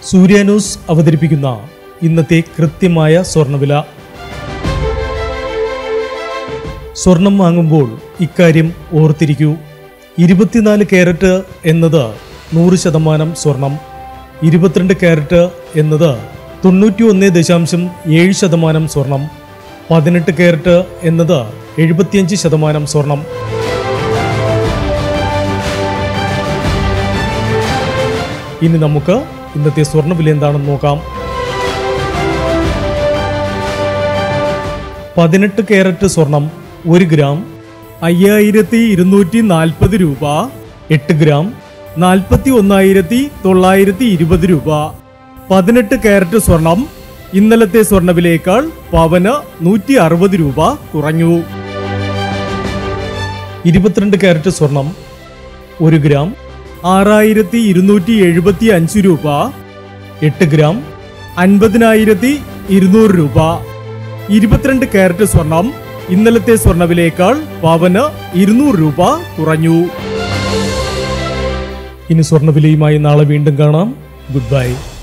സൂര്യ news അവതരിപ്പിക്കുന്ന ഇന്നത്തെ കൃത്യമായ സ്വർണ്ണവില സ്വർണം വാങ്ങുമ്പോൾ ഇക്കാര്യം ഓർത്തിരിക്കൂ ഇരുപത്തിനാല് ക്യാരറ്റ് എന്നത് നൂറ് ശതമാനം സ്വർണം ഇരുപത്തിരണ്ട് ക്യാരറ്റ് എന്നത് തൊണ്ണൂറ്റി ഒന്ന് ദശാംശം ഏഴ് ശതമാനം സ്വർണം പതിനെട്ട് ക്യാരറ്റ് എന്നത് എഴുപത്തിയഞ്ച് ശതമാനം സ്വർണം ഇനി നമുക്ക് ഇന്നത്തെ സ്വർണ്ണവില എന്താണെന്ന് നോക്കാം പതിനെട്ട് ക്യാരറ്റ് സ്വർണം ഒരു ഗ്രാം അയ്യായിരത്തി ഇരുന്നൂറ്റി നാൽപ്പത് രൂപ എട്ട് ഗ്രാം നാൽപ്പത്തി ഒന്നായിരത്തി തൊള്ളായിരത്തി ഇരുപത് രൂപ പതിനെട്ട് ക്യാരറ്റ് സ്വർണം ഇന്നലത്തെ സ്വർണ്ണവിലയേക്കാൾ പവന് നൂറ്റി അറുപത് രൂപ കുറഞ്ഞു ഇരുപത്തിരണ്ട് ക്യാരറ്റ് സ്വർണം ഒരു ഗ്രാം ആറായിരത്തി ഇരുന്നൂറ്റി എഴുപത്തി അഞ്ച് രൂപ എട്ട് ഗ്രാം അൻപതിനായിരത്തി ഇരുന്നൂറ് രൂപ ഇരുപത്തിരണ്ട് ക്യാരറ്റ് സ്വർണം ഇന്നലത്തെ സ്വർണ്ണവിലയേക്കാൾ പവന് ഇരുന്നൂറ് രൂപ കുറഞ്ഞു ഇനി സ്വർണ്ണവിലയുമായി നാളെ വീണ്ടും കാണാം ഗുഡ് ബൈ